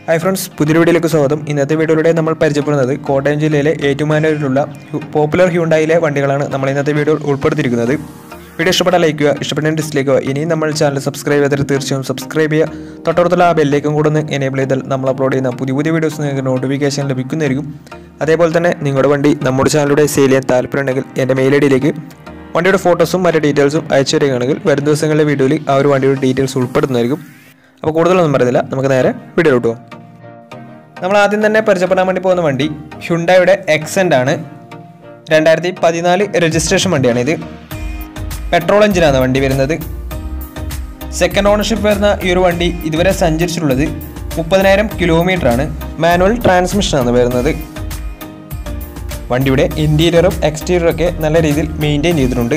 hi friends പുതിയ വീഡിയോയിലേക്ക് സ്വാഗതം ഇന്നത്തെ വീഡിയോയിലൂടെ നമ്മൾ പരിചയപ്പെടുന്നത് കോട്ടയം ജില്ലയിലെ ഏറ്റുമാനൂരിലുള്ള ഹ്യു- പോപ്പുലർ ഹ്യൂണ്ടായിലെ വണ്ടികളാണ് നമ്മൾ ഇന്നത്തെ വീഡിയോയിൽ ഉൾപ്പെടുത്തിയിരിക്കുന്നത് വീഡിയോ ഇഷ്ടപ്പെട്ടാൽ ലൈക്ക് ചെയ്യുക ഇഷ്ടപ്പെട്ട ഡിസ്ലൈക്ക് ചെയ്യുക ഇനിയും നമ്മൾ ചാനൽ സബ്സ്ക്രൈബ് ചെയ്തിട്ട് തീർച്ചയായും സബ്സ്ക്രൈബ് ചെയ്യുക തൊട്ടടുത്തുള്ള ആ ബെല്ലേക്കും കൂടെ ഒന്ന് എനേബിൾ ചെയ്താൽ നമ്മൾ അപ്ലോഡ് ചെയ്യുന്ന പുതിയ പുതിയ വീഡിയോസ് നിങ്ങൾക്ക് നോട്ടിഫിക്കേഷൻ ലഭിക്കുന്നതായിരിക്കും അതേപോലെ തന്നെ നിങ്ങളുടെ വണ്ടി നമ്മുടെ ചാനലിലൂടെ സെയിൽ ചെയ്യാൻ താല്പര്യമുണ്ടെങ്കിൽ എൻ്റെ മെയിൽ ഐ ഡിയിലേക്ക് വണ്ടിയുടെ ഫോട്ടോസും മറ്റു ഡീറ്റെയിൽസും അയച്ചു തരികയാണെങ്കിൽ വരും ദിവസങ്ങളിലെ വീഡിയോയിൽ ആ ഒരു വണ്ടിയുടെ ഡീറ്റെയിൽസ് ഉൾപ്പെടുന്നതായിരിക്കും അപ്പോൾ കൂടുതലൊന്നും പറയുന്നില്ല നമുക്ക് നേരെ വീഡിയോയിലോട്ട് പോകാം നമ്മൾ ആദ്യം തന്നെ പരിചയപ്പെടാൻ വേണ്ടി പോകുന്ന വണ്ടി ഹ്യുണ്ടായുടെ എക്സെൻ്റ് ആണ് രണ്ടായിരത്തി പതിനാല് രജിസ്ട്രേഷൻ വണ്ടിയാണ് ഇത് പെട്രോൾ എഞ്ചിനാണ് വണ്ടി വരുന്നത് സെക്കൻഡ് ഓണർഷിപ്പ് വരുന്ന ഈ ഒരു വണ്ടി ഇതുവരെ സഞ്ചരിച്ചിട്ടുള്ളത് മുപ്പതിനായിരം കിലോമീറ്റർ ആണ് മാനുവൽ ട്രാൻസ്മിഷനാണ് വരുന്നത് വണ്ടിയുടെ ഇൻറ്റീരിയറും എക്സ്റ്റീരിയറും ഒക്കെ നല്ല രീതിയിൽ മെയിൻറ്റെയിൻ ചെയ്തിട്ടുണ്ട്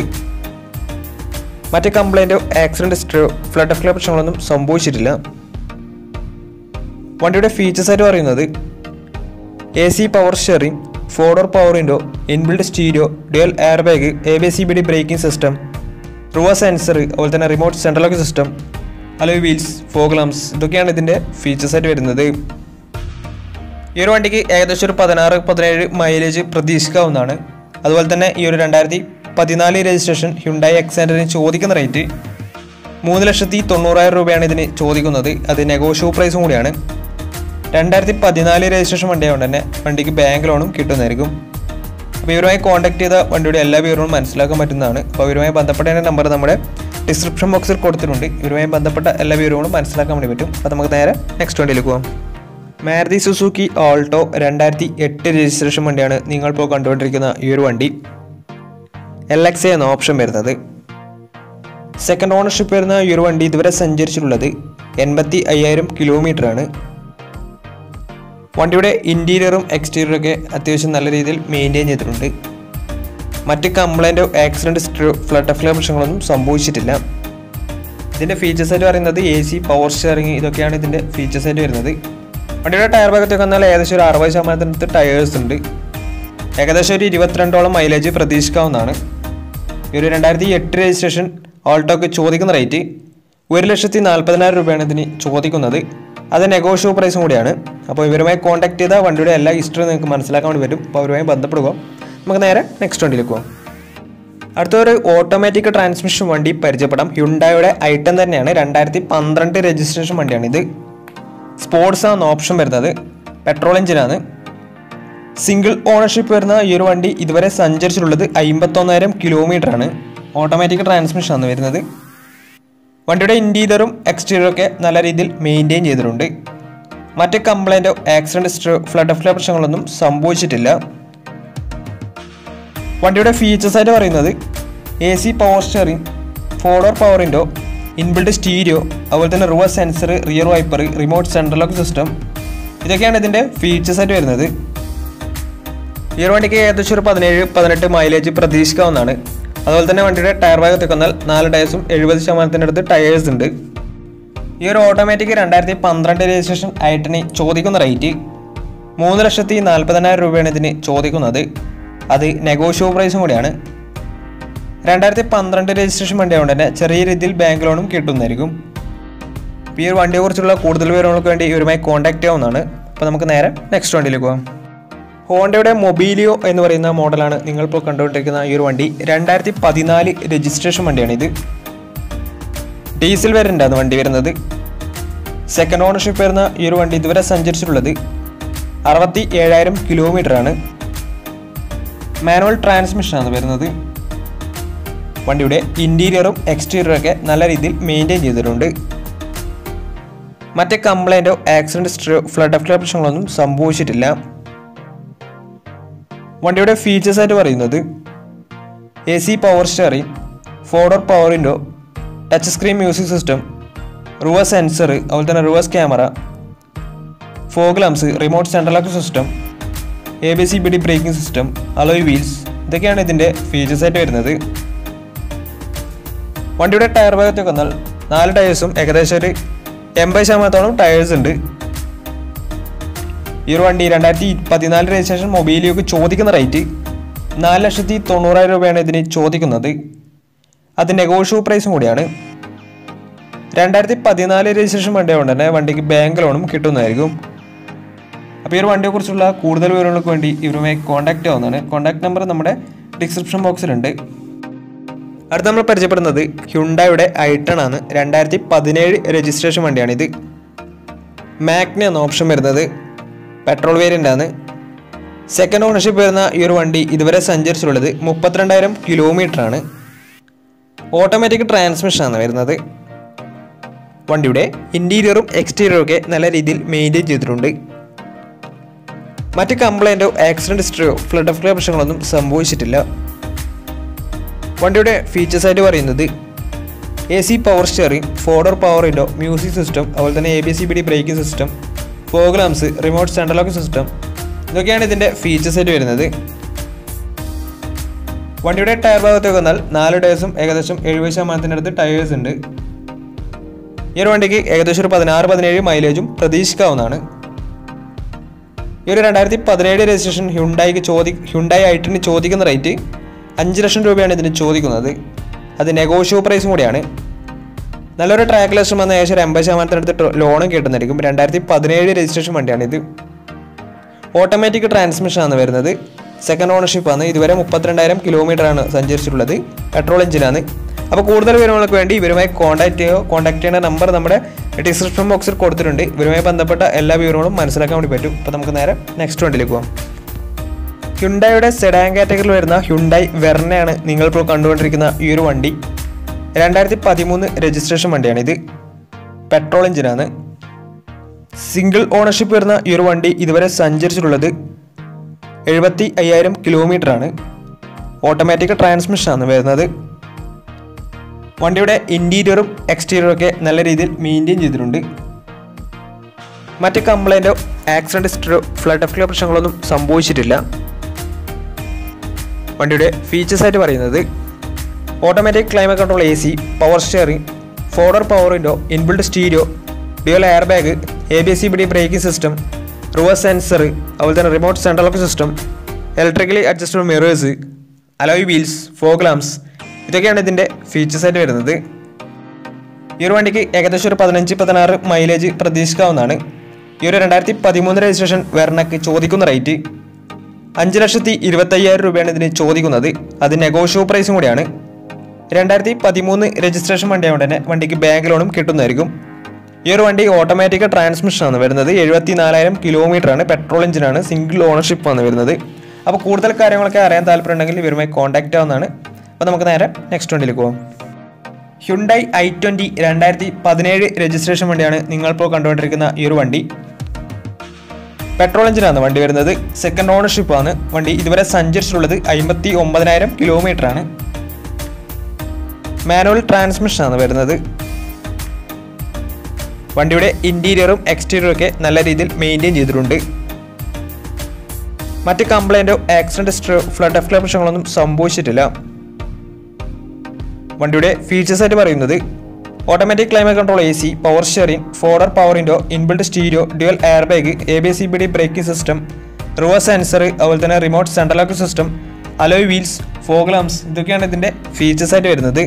മറ്റ് കംപ്ലൈൻറ്റോ ആക്സിഡൻറ്റ് ഹിസ്റ്ററിയോ ഫ്ലഡ് ഓഫ് പ്രശ്നങ്ങളൊന്നും സംഭവിച്ചിട്ടില്ല വണ്ടിയുടെ ഫീച്ചേഴ്സ് ആയിട്ട് പറയുന്നത് A C power sharing four door power window inbuilt stereo dual air bag A B C B D braking system റുവ സെൻസർ അതുപോലെ തന്നെ remote central lock system alloy wheels fog lamps ഇതൊക്കെയാണ് ഇതിൻ്റെ ഫീച്ചേഴ്സ് ആയിട്ട് വരുന്നത് ഈ ഒരു വണ്ടിക്ക് ഏകദേശം ഒരു പതിനാറ് പതിനേഴ് മൈലേജ് പ്രതീക്ഷിക്കാവുന്നതാണ് അതുപോലെ തന്നെ ഈ ഒരു രണ്ടായിരത്തി പതിനാല് രജിസ്ട്രേഷൻ ഹ്യുണ്ടായി എക്സാൻഡറിന് ചോദിക്കുന്ന റേറ്റ് മൂന്ന് ലക്ഷത്തി തൊണ്ണൂറായിരം രൂപയാണ് ഇതിന് ചോദിക്കുന്നത് അത് നെഗോഷ്യബിൾ പ്രൈസും കൂടിയാണ് രണ്ടായിരത്തി പതിനാല് രജിസ്ട്രേഷൻ വണ്ടിയായതുകൊണ്ട് തന്നെ വണ്ടിക്ക് ബാങ്ക് ലോണും കിട്ടുന്നതായിരിക്കും അപ്പോൾ ഇവരുമായി കോൺടാക്ട് ചെയ്ത വണ്ടിയുടെ എല്ലാ വിവരവും മനസ്സിലാക്കാൻ പറ്റുന്നതാണ് അപ്പോൾ ഇവരുമായി ബന്ധപ്പെട്ട നമ്പർ നമ്മുടെ ഡിസ്ക്രിപ്ഷൻ ബോക്സിൽ കൊടുത്തിട്ടുണ്ട് ഇവരുമായി ബന്ധപ്പെട്ട എല്ലാ വിവരങ്ങളും മനസ്സിലാക്കാൻ വേണ്ടി പറ്റും അപ്പോൾ നമുക്ക് നേരെ നെക്സ്റ്റ് വണ്ടിയിലേക്ക് പോകാം മാരുതി സുസുക്കി ഓൾട്ടോ രണ്ടായിരത്തി എട്ട് രജിസ്ട്രേഷൻ വണ്ടിയാണ് നിങ്ങളിപ്പോൾ കണ്ടുകൊണ്ടിരിക്കുന്ന ഈ ഒരു വണ്ടി എൽ എക്സ് എന്ന ഓപ്ഷൻ വരുന്നത് സെക്കൻഡ് ഓണർഷിപ്പ് വരുന്ന ഈ ഒരു വണ്ടി ഇതുവരെ സഞ്ചരിച്ചിട്ടുള്ളത് എൺപത്തി അയ്യായിരം കിലോമീറ്റർ ആണ് വണ്ടിയുടെ ഇൻറ്റീരിയറും എക്സ്റ്റീരിയറും ഒക്കെ അത്യാവശ്യം നല്ല രീതിയിൽ മെയിൻറ്റെയിൻ ചെയ്തിട്ടുണ്ട് മറ്റ് കംപ്ലൈൻറ്റോ ആക്സിഡൻറ്റ് ഹിസ്റ്ററിയോ ഫ്ലഡ് ഓഫ് പ്രശ്നങ്ങളൊന്നും സംഭവിച്ചിട്ടില്ല ഇതിൻ്റെ ഫീച്ചേഴ്സ് ആയിട്ട് പറയുന്നത് എ സി പവർ സ്റ്റിയറിംഗ് ഇതൊക്കെയാണ് ഇതിൻ്റെ ഫീച്ചേഴ്സ് ആയിട്ട് വരുന്നത് വണ്ടിയുടെ ടയർ ഭാഗത്തൊക്കെ വന്നാൽ ഏകദേശം ഒരു അറുപത് ശതമാനത്തിനടുത്ത് ടയേഴ്സ് ഉണ്ട് ഏകദേശം ഒരു ഇരുപത്തിരണ്ടോളം മൈലേജ് പ്രതീക്ഷിക്കാവുന്നതാണ് ഈ ഒരു രണ്ടായിരത്തി എട്ട് രജിസ്ട്രേഷൻ ഓൾട്ടോക്ക് ചോദിക്കുന്ന റേറ്റ് ഒരു ലക്ഷത്തി നാൽപ്പതിനായിരം രൂപയാണ് ഇതിന് ചോദിക്കുന്നത് അത് നെഗോഷ്യബിൾ പ്രൈസും കൂടിയാണ് അപ്പോൾ ഇവരുമായി കോൺടാക്ട് ചെയ്താൽ വണ്ടിയുടെ എല്ലാ ഹിസ്റ്ററി നിങ്ങൾക്ക് മനസ്സിലാക്കാൻ വേണ്ടി പറ്റും അപ്പോൾ അവരുമായി ബന്ധപ്പെടുക നമുക്ക് നേരെ നെക്സ്റ്റ് വണ്ടിയിലേക്ക് പോകാം അടുത്തൊരു ഓട്ടോമാറ്റിക് ട്രാൻസ്മിഷൻ വണ്ടി പരിചയപ്പെടാം ഹ്യുണ്ടായുടെ ഐറ്റം തന്നെയാണ് രണ്ടായിരത്തി പന്ത്രണ്ട് രജിസ്ട്രേഷൻ വണ്ടിയാണ് ഇത് സ്പോർട്സ് ആണ് ഓപ്ഷൻ വരുന്നത് പെട്രോൾ എഞ്ചിനാണ് സിംഗിൾ ഓണർഷിപ്പ് വരുന്ന ഈ ഒരു വണ്ടി ഇതുവരെ സഞ്ചരിച്ചിട്ടുള്ളത് അമ്പത്തൊന്നായിരം കിലോമീറ്റർ ആണ് ഓട്ടോമാറ്റിക് ട്രാൻസ്മിഷൻ ആണ് വരുന്നത് വണ്ടിയുടെ ഇൻറ്റീരിയറും എക്സ്റ്റീരിയറും ഒക്കെ നല്ല രീതിയിൽ മെയിൻറ്റെയിൻ ചെയ്തിട്ടുണ്ട് മറ്റ് കംപ്ലൈൻറ്റോ ആക്സിഡൻറ്റ് ഹിസ്റ്ററിയോ ഫ്ലഡ് ഓഫ് പ്രശ്നങ്ങളൊന്നും സംഭവിച്ചിട്ടില്ല വണ്ടിയുടെ ഫീച്ചേഴ്സ് ആയിട്ട് പറയുന്നത് A C power steering four door power window inbuilt stereo അതുപോലെ തന്നെ reverse sensor rear wiper remote central lock system ഇതൊക്കെയാണ് ഇതിൻ്റെ ഫീച്ചേഴ്സ് ആയിട്ട് വരുന്നത് ഈ ഒരു വണ്ടിക്ക് ഏകദേശം ഒരു പതിനേഴ് പതിനെട്ട് മൈലേജ് പ്രതീക്ഷിക്കാവുന്നതാണ് അതുപോലെ തന്നെ വണ്ടിയുടെ ടയർ ഭാഗത്ത് വന്നാൽ നാല് ടയേഴ്സും എഴുപത് ശതമാനത്തിൻ്റെ അടുത്ത് ടയേഴ്സ് ഉണ്ട് ഈ ഒരു ഓട്ടോമാറ്റിക് രണ്ടായിരത്തി പന്ത്രണ്ട് രജിസ്ട്രേഷൻ ഐറ്റനി ചോദിക്കുന്ന റേറ്റ് മൂന്ന് ലക്ഷത്തി നാൽപ്പതിനായിരം രൂപയാണ് ഇതിന് ചോദിക്കുന്നത് അത് നെഗോഷ്യബിൾ പ്രൈസും കൂടിയാണ് രണ്ടായിരത്തി പന്ത്രണ്ട് രജിസ്ട്രേഷൻ വണ്ടി ആയതുകൊണ്ട് തന്നെ ചെറിയ രീതിയിൽ ബാങ്ക് ലോണും കിട്ടുന്നതായിരിക്കും അപ്പോൾ ഈ ഒരു വണ്ടിയെക്കുറിച്ചുള്ള കൂടുതൽ വിവരങ്ങൾക്ക് വേണ്ടി ഇവരുമായി കോൺടാക്ട് ചെയ്യാവുന്നതാണ് അപ്പോൾ നമുക്ക് നേരെ നെക്സ്റ്റ് വണ്ടിയിലേക്ക് പോകാം ഹോണ്ടയുടെ മൊബീലിയോ എന്ന് പറയുന്ന മോഡലാണ് നിങ്ങളിപ്പോൾ കണ്ടുകൊണ്ടിരിക്കുന്ന ഈ ഒരു വണ്ടി രണ്ടായിരത്തി പതിനാല് രജിസ്ട്രേഷൻ വണ്ടിയാണ് ഇത് ഡീസൽ വേരിയൻ്റാണ് വണ്ടി വരുന്നത് സെക്കൻഡ് ഓണർഷിപ്പ് വരുന്ന ഈ ഒരു വണ്ടി ഇതുവരെ സഞ്ചരിച്ചിട്ടുള്ളത് അറുപത്തി ഏഴായിരം കിലോമീറ്റർ ആണ് മാനുവൽ ട്രാൻസ്മിഷനാണ് വരുന്നത് വണ്ടിയുടെ ഇൻറ്റീരിയറും എക്സ്റ്റീരിയറും ഒക്കെ നല്ല രീതിയിൽ മെയിൻറ്റെയിൻ ചെയ്തിട്ടുണ്ട് മറ്റ് കംപ്ലൈൻറ്റോ ആക്സിഡൻറ്റ് ഹിസ്റ്ററിയോ ഫ്ലഡ് ഓഫ് പ്രശ്നങ്ങളൊന്നും സംഭവിച്ചിട്ടില്ല വണ്ടിയുടെ ഫീച്ചേഴ്സ് ആയിട്ട് പറയുന്നത് A C power steering four door power window touch screen music system reverse sensor അതുപോലെ തന്നെ reverse camera fog lamps remote central lock system A B C B D braking system alloy wheels ഇതൊക്കെയാണ് ഇതിൻ്റെ features ആയിട്ട് വരുന്നത് വണ്ടിയുടെ tyre ഭാഗത്തൊക്കെ വന്നാൽ നാല് ടയേഴ്സും ഏകദേശം ഒരു എൺപത് ശതമാനത്തോളം ടയേഴ്സ് ഉണ്ട് ഈ ഒരു വണ്ടി രണ്ടായിരത്തി പതിനാല് രജിസ്ട്രേഷൻ മൊബൈലിയൊക്കെ ചോദിക്കുന്ന റേറ്റ് നാല് ലക്ഷത്തി തൊണ്ണൂറായിരം രൂപയാണ് ഇതിന് ചോദിക്കുന്നത് അത് നെഗോഷ്യബിൾ പ്രൈസും കൂടിയാണ് രണ്ടായിരത്തി പതിനാല് രജിസ്ട്രേഷൻ വണ്ടി കൊണ്ട് തന്നെ വണ്ടിക്ക് ബാങ്ക് ലോണും കിട്ടുന്നതായിരിക്കും അപ്പോൾ ഈ ഒരു വണ്ടിയെക്കുറിച്ചുള്ള കൂടുതൽ വിവരങ്ങൾക്ക് വേണ്ടി ഇവരുമായി കോൺടാക്റ്റ് ആവുന്നതാണ് കോൺടാക്ട് നമ്പർ നമ്മുടെ ഡിസ്ക്രിപ്ഷൻ ബോക്സിലുണ്ട് അടുത്ത നമ്മൾ പരിചയപ്പെടുന്നത് ഹ്യുണ്ടായുടെ ഐട്ടൺ ആണ് രണ്ടായിരത്തി പതിനേഴ് രജിസ്ട്രേഷൻ വണ്ടിയാണിത് മാഗ്ന എന്ന ഓപ്ഷൻ വരുന്നത് പെട്രോൾ വേരിയൻ്റ് ആണ് സെക്കൻഡ് ഓണർഷിപ്പ് വരുന്ന ഈ ഒരു വണ്ടി ഇതുവരെ സഞ്ചരിച്ചിട്ടുള്ളത് മുപ്പത്തിരണ്ടായിരം കിലോമീറ്റർ ആണ് ഓട്ടോമാറ്റിക് ട്രാൻസ്മിഷനാണ് വരുന്നത് വണ്ടിയുടെ ഇൻറ്റീരിയറും എക്സ്റ്റീരിയറും ഒക്കെ നല്ല രീതിയിൽ മെയിൻറ്റെയിൻ ചെയ്തിട്ടുണ്ട് മറ്റ് കംപ്ലൈൻറ്റോ ആക്സിഡൻറ്റ് ഹിസ്റ്ററിയോ ഫ്ലഡ് ഓഫ് പ്രശ്നങ്ങളൊന്നും സംഭവിച്ചിട്ടില്ല വണ്ടിയുടെ ഫീച്ചേഴ്സ് ആയിട്ട് പറയുന്നത് A C power steering four door power window music system അതുപോലെ തന്നെ A B C B D braking system fog lamps remote central lock system ഇതൊക്കെയാണ് ഇതിൻ്റെ ഫീച്ചേഴ്സ് ആയിട്ട് വരുന്നത് വണ്ടിയുടെ ടയർ ഭാഗത്തേക്ക് വന്നാൽ നാല് ടയേഴ്സും ഏകദേശം എഴുപത് ശതമാനത്തിനടുത്ത് ടയേഴ്സ് ഉണ്ട് ഈ ഒരു വണ്ടിക്ക് ഏകദേശം ഒരു പതിനാറ് പതിനേഴ് മൈലേജും പ്രതീക്ഷിക്കാവുന്നതാണ് ഈ ഒരു രണ്ടായിരത്തി പതിനേഴ് രജിസ്ട്രേഷൻ ഹ്യുണ്ടായിക്ക് ചോദി ഹ്യുണ്ടായി ഐട്ടിന് ചോദിക്കുന്ന റേറ്റ് അഞ്ച് ലക്ഷം രൂപയാണ് ഇതിന് ചോദിക്കുന്നത് അത് നെഗോഷ്യോ പ്രൈസും കൂടിയാണ് നല്ലൊരു ട്രാക്ക് ലക്ഷം വന്ന ഏകദേശം ഒരു എൺപത് ശതമാനത്തിനടുത്ത് ലോണും കിട്ടുന്നതായിരിക്കും രണ്ടായിരത്തി പതിനേഴ് രജിസ്ട്രേഷൻ വണ്ടിയാണിത് ഓട്ടോമാറ്റിക് ട്രാൻസ്മിഷൻ ആണ് വരുന്നത് സെക്കൻഡ് ഓണർഷിപ്പ് ആണ് ഇതുവരെ മുപ്പത്തിരണ്ടായിരം കിലോമീറ്റർ ആണ് സഞ്ചരിച്ചിട്ടുള്ളത് പെട്രോൾ എഞ്ചിനാണ് അപ്പോൾ കൂടുതൽ വിവരങ്ങൾക്ക് വേണ്ടി ഇവരുമായി കോൺടാക്ട് ചെയ്യുക കോൺടാക്ട് ചെയ്യേണ്ട നമ്പർ നമ്മുടെ ഡിസ്ക്രിപ്ഷൻ ബോക്സിൽ കൊടുത്തിട്ടുണ്ട് ഇവരുമായി ബന്ധപ്പെട്ട എല്ലാ വിവരങ്ങളും മനസ്സിലാക്കാൻ വേണ്ടി പറ്റും അപ്പോൾ നമുക്ക് നേരെ നെക്സ്റ്റ് വണ്ടിയിലേക്ക് പോകാം ഹ്യുണ്ടായുടെ സെഡാൻ കാറ്റഗറിയിൽ വരുന്ന ഹ്യുണ്ടായി വെർണയാണ് നിങ്ങളിപ്പോൾ കണ്ടുകൊണ്ടിരിക്കുന്ന ഈ ഒരു വണ്ടി രണ്ടായിരത്തി പതിമൂന്ന് രജിസ്ട്രേഷൻ വണ്ടിയാണിത് പെട്രോൾ എഞ്ചിനാണ് സിംഗിൾ ഓണർഷിപ്പ് വരുന്ന ഈ ഒരു വണ്ടി ഇതുവരെ സഞ്ചരിച്ചിട്ടുള്ളത് എഴുപത്തി അയ്യായിരം കിലോമീറ്റർ ആണ് ഓട്ടോമാറ്റിക് ട്രാൻസ്മിഷൻ ആണ് വരുന്നത് വണ്ടിയുടെ ഇൻറ്റീരിയറും എക്സ്റ്റീരിയറും ഒക്കെ നല്ല രീതിയിൽ മെയിൻറ്റെയിൻ ചെയ്തിട്ടുണ്ട് മറ്റ് കംപ്ലൈൻറ്റോ ആക്സിഡൻറ്റ് ഹിസ്റ്ററിയോ ഫ്ലഡ് ഓഫ് പ്രശ്നങ്ങളൊന്നും സംഭവിച്ചിട്ടില്ല വണ്ടിയുടെ ഫീച്ചേഴ്സ് ആയിട്ട് പറയുന്നത് automatic climate control A C power steering four door power window inbuilt stereo dual air bag A B C B D braking system reverse sensor അതുപോലെ തന്നെ remote central lock system electrically adjustable mirrors alloy wheels fog lamps ഇതൊക്കെയാണ് ഇതിൻ്റെ features ആയിട്ട് വരുന്നത് ഈ ഒരു വണ്ടിക്ക് ഏകദേശം ഒരു പതിനഞ്ച് പതിനാറ് മൈലേജ് പ്രതീക്ഷിക്കാവുന്നതാണ് ഈ ഒരു രണ്ടായിരത്തി പതിമൂന്ന് രജിസ്ട്രേഷൻ വെർണക്ക് ചോദിക്കുന്ന റേറ്റ് അഞ്ച് ലക്ഷത്തി ഇരുപത്തയ്യായിരം രൂപയാണ് ഇതിന് ചോദിക്കുന്നത് അത് നെഗോഷ്യോ പ്രൈസും കൂടിയാണ് രണ്ടായിരത്തി പതിമൂന്ന് രജിസ്ട്രേഷൻ വണ്ടിയായതുകൊണ്ട് തന്നെ വണ്ടിക്ക് ബാങ്ക് ലോണും കിട്ടുന്നതായിരിക്കും ഈ ഒരു വണ്ടി ഓട്ടോമാറ്റിക് ട്രാൻസ്മിഷനാണ് വരുന്നത് എഴുപത്തി നാലായിരം കിലോമീറ്റർ ആണ് പെട്രോൾ എഞ്ചിനാണ് സിംഗിൾ ഓണർഷിപ്പ് ആണ് വരുന്നത് അപ്പോൾ കൂടുതൽ കാര്യങ്ങളൊക്കെ അറിയാൻ താല്പര്യമുണ്ടെങ്കിൽ ഇവരുമായി കോൺടാക്റ്റ് ആവുന്നതാണ് അപ്പോൾ നമുക്ക് നേരെ നെക്സ്റ്റ് വണ്ടിയിലേക്ക് പോകാം ഹ്യുണ്ടായി ഐ ട്വൻ്റി രണ്ടായിരത്തി പതിനേഴ് രജിസ്ട്രേഷൻ വണ്ടിയാണ് നിങ്ങളിപ്പോൾ കണ്ടുകൊണ്ടിരിക്കുന്ന ഈ ഒരു വണ്ടി പെട്രോൾ എഞ്ചിനാണ് വണ്ടി വരുന്നത് സെക്കൻഡ് ഓണർഷിപ്പ് ആണ് വണ്ടി ഇതുവരെ സഞ്ചരിച്ചിട്ടുള്ളത് അമ്പത്തി ഒമ്പതിനായിരം കിലോമീറ്റർ ആണ് മാനുവൽ ട്രാൻസ്മിഷൻ ആണ് വരുന്നത് വണ്ടിയുടെ ഇൻറ്റീരിയറും എക്സ്റ്റീരിയറും ഒക്കെ നല്ല രീതിയിൽ മെയിൻറ്റെയിൻ ചെയ്തിട്ടുണ്ട് മറ്റ് കംപ്ലൈൻറ്റോ ആക്സിഡൻറ്റ് ഹിസ്റ്ററിയോ ഫ്ലഡ് ഓഫ് പ്രശ്നങ്ങളൊന്നും സംഭവിച്ചിട്ടില്ല വണ്ടിയുടെ ഫീച്ചേഴ്സ് ആയിട്ട് പറയുന്നത് automatic climate control A C power steering four door power window inbuilt stereo dual air bag A B C B D braking system reverse sensor അതുപോലെ തന്നെ remote central lock system alloy wheels fog lamps ഇതൊക്കെയാണ് ഇതിൻ്റെ features ആയിട്ട് വരുന്നത്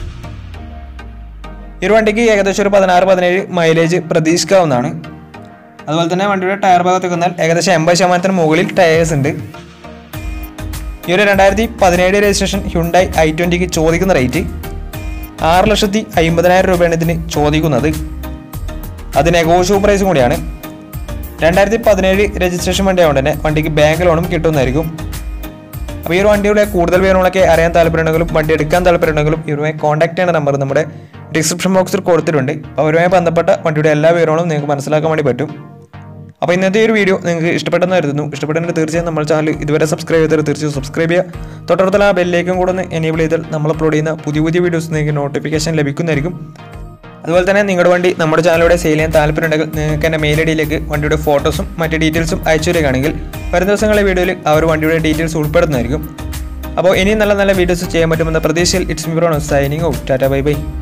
ഈ ഒരു വണ്ടിക്ക് ഏകദേശം ഒരു പതിനാറ് പതിനേഴ് മൈലേജ് പ്രതീക്ഷിക്കാവുന്നതാണ് അതുപോലെ തന്നെ വണ്ടിയുടെ ടയർ ഭാഗത്തേക്ക് വന്നാൽ ഏകദേശം എൺപത് ശതമാനത്തിന് മുകളിൽ ടയേഴ്സ് ഉണ്ട് ഈ ഒരു രണ്ടായിരത്തി പതിനേഴ് രജിസ്ട്രേഷൻ ഹ്യുണ്ടായി ഐ ട്വൻറ്റിക്ക് ചോദിക്കുന്ന റേറ്റ് ആറ് ലക്ഷത്തി അമ്പതിനായിരം രൂപയാണ് ഇതിന് ചോദിക്കുന്നത് അത് നെഗോഷ്യോ പ്രൈസും കൂടിയാണ് രണ്ടായിരത്തി പതിനേഴ് രജിസ്ട്രേഷൻ വണ്ടി ആയതുകൊണ്ട് തന്നെ വണ്ടിക്ക് ബാങ്ക് ലോണും കിട്ടുന്നതായിരിക്കും അപ്പോൾ ഈ ഒരു വണ്ടിയുടെ കൂടുതൽ വിവരങ്ങളൊക്കെ അറിയാൻ താല്പര്യമുണ്ടെങ്കിലും വണ്ടി എടുക്കാൻ താല്പര്യമുണ്ടെങ്കിലും ഇവരുമായി കോൺടാക്ട് ചെയ്യുന്ന നമ്പർ നമ്മുടെ ഡിസ്ക്രിപ്ഷൻ ബോക്സിൽ കൊടുത്തിട്ടുണ്ട് അപ്പോൾ അവരുമായി ബന്ധപ്പെട്ട വണ്ടിയുടെ എല്ലാ വിവരങ്ങളും നിങ്ങൾക്ക് മനസ്സിലാക്കാൻ വേണ്ടി പറ്റും അപ്പോൾ ഇന്നത്തെ ഒരു വീഡിയോ നിങ്ങൾക്ക് ഇഷ്ടപ്പെട്ടെന്ന് കരുതുന്നു ഇഷ്ടപ്പെട്ടെങ്കിൽ തീർച്ചയായും നമ്മൾ ചാനൽ ഇതുവരെ സബ്സ്ക്രൈബ് ചെയ്താൽ തീർച്ചയായും സബ്സ്ക്രൈബ് ചെയ്യുക തൊട്ടടുത്തുള്ള ആ ബെല്ലേക്കും കൂടെ ഒന്ന് എനേബിൾ ചെയ്താൽ നമ്മൾ അപ്ലോഡ് ചെയ്യുന്ന പുതിയ പുതിയ വീഡിയോസ് നിങ്ങൾക്ക് നോട്ടിഫിക്കേഷൻ ലഭിക്കുന്നതായിരിക്കും അതുപോലെ തന്നെ നിങ്ങളുടെ വണ്ടി നമ്മുടെ ചാനലിലൂടെ സെയിൽ ചെയ്യാൻ താല്പര്യമുണ്ടെങ്കിൽ നിങ്ങൾക്ക് എൻ്റെ മെയിൽ ഐ ഡിയിലേക്ക് വണ്ടിയുടെ ഫോട്ടോസും മറ്റ് ഡീറ്റെയിൽസും അയച്ചു തരികയാണെങ്കിൽ വരും ദിവസങ്ങളിലെ വീഡിയോയിൽ ആ ഒരു വണ്ടിയുടെ ഡീറ്റെയിൽസ് ഉൾപ്പെടുന്നതായിരിക്കും അപ്പോൾ ഇനിയും നല്ല നല്ല വീഡിയോസ് ചെയ്യാൻ പറ്റുമെന്ന പ്രതീക്ഷയിൽ it's me Brown signing out tata bye by